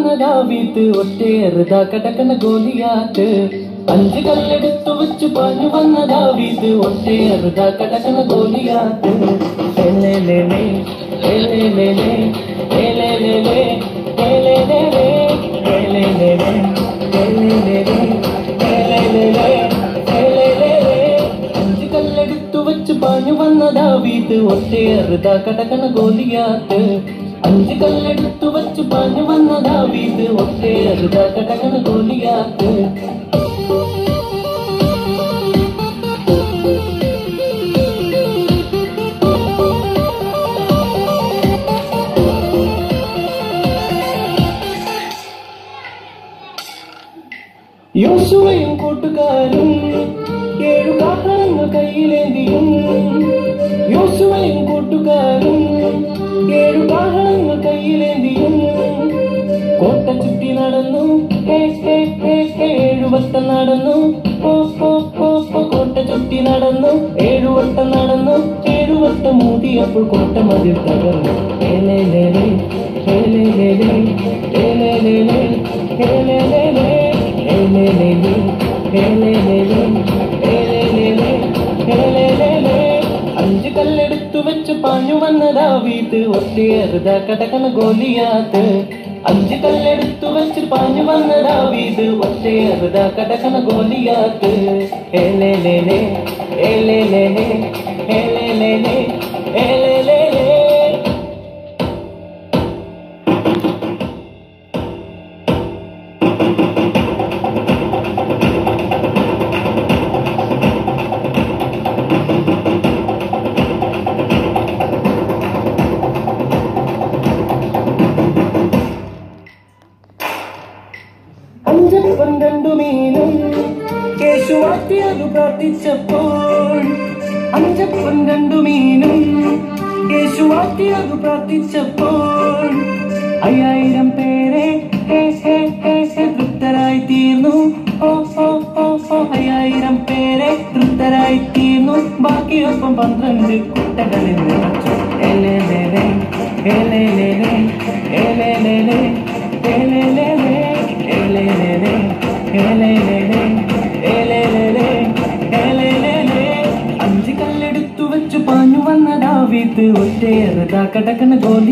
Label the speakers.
Speaker 1: വന്നതാവീത്ത് ഒറ്റയേറുതാ കടക്കണ ഗോലിയാത്ത് അഞ്ച് കല്ലെടുത്തു വെച്ച് പാഞ്ഞു വന്നതാവീത്ത് ഒറ്റയേറുതാ കടക്കണ ഗോലിയാത്ത് ഏലേലേലേ, ഏലേലേലേ, ഏലേലേലേ, ഏലേലേലേ, ഏലേലേലേ, ഏലേലേലേ, ഏലേലേലേ, ഏലേലേലേ. അഞ്ച് കല്ലെടുത്തു വെച്ച് പാഞ്ഞു വന്നതാവീത്ത് ഒറ്റയേറുതാ കടക്കണ ഗോലിയാത്ത് അഞ്ച് കല്ലെടുത്തു വെച്ച് പാഞ്ഞു വന്നതാവീത് ഒറ്റയേറുതാ കടക്കണ ഗോലിയാത്ത് യോശുവയും കൂട്ടുകാരും ഏഴു കാഹളങ്ങൾ കയ്യിലേന്തിയും യോശുവയും കൂട്ടുകാരും ഏഴു കാഹളങ്ങൾ കയ്യിലേന്തിയും കോട്ട ചുറ്റി നടന്നു ഹേ, ഹേ, ഹേ, ഹേ, ഏഴുവട്ടം നടന്നു ഓ ഓ ഓ ഓ കോട്ട ചുറ്റി നടന്നു ഏഴുവട്ടം നടന്നു ഏഴുവട്ടം മൂടിയപ്പോൾ കോട്ട മതിൽ തകർന്നു ഏലേലേലേ, ഏലേലേലേ, ഏലേലേലേ, ഏലേലേലേ, ഏലേലേലേ, ഏലേലേലേ, ഏലേലേലേ, ഏലേലേലേ. അഞ്ച് കല്ലെടുത്തു വെച്ച് പാഞ്ഞു വന്നതാവീത് ഒറ്റയേറുത കടക്കണ ഗോലിയാത്ത് അഞ്ച് കല്ലെടുത്തു വെച്ച് പാഞ്ഞു വന്നതാവീത് ഒറ്റയേറുത കടക്കണ ഗോലിയാത്ത് ഏലേലേലേ ഏലേലേലേ ഏലേലേലേ ഏലേലേലേ അഞ്ചപ്പം രണ്ടു മീനും കേശു മാറ്റിയതു പ്രാർത്ഥിച്ചപ്പോൾ അഞ്ചപ്പം രണ്ടു മീനും കേശു മാറ്റിയതു പ്രാർത്ഥിച്ചപ്പോൾ അയ്യായിരം പേരെ ഹേ, ഹേ, ഹേ, ഹേ, തൃപ്തരായി തീർന്നു ഓ ഓ ഓ ഓ അയ്യായിരം പേരെ തൃപ്തരായി തീർന്നു ബാക്കിയൊപ്പം പന്ത്രണ്ട് കുട്ടകളിൽ നിറച്ചു എലേലേലേ എലേലേലേ എലേലേലേ എലേലേലേ എലേലേലേ എലേലേലേ എലേലേലേ എലേലേലേ അഞ്ച് കല്ലെടുത്തു വെച്ച് പാഞ്ഞു വന്നതാ വീത്ത് ഒറ്റയേറുതാ കടക്കണ ഗോലി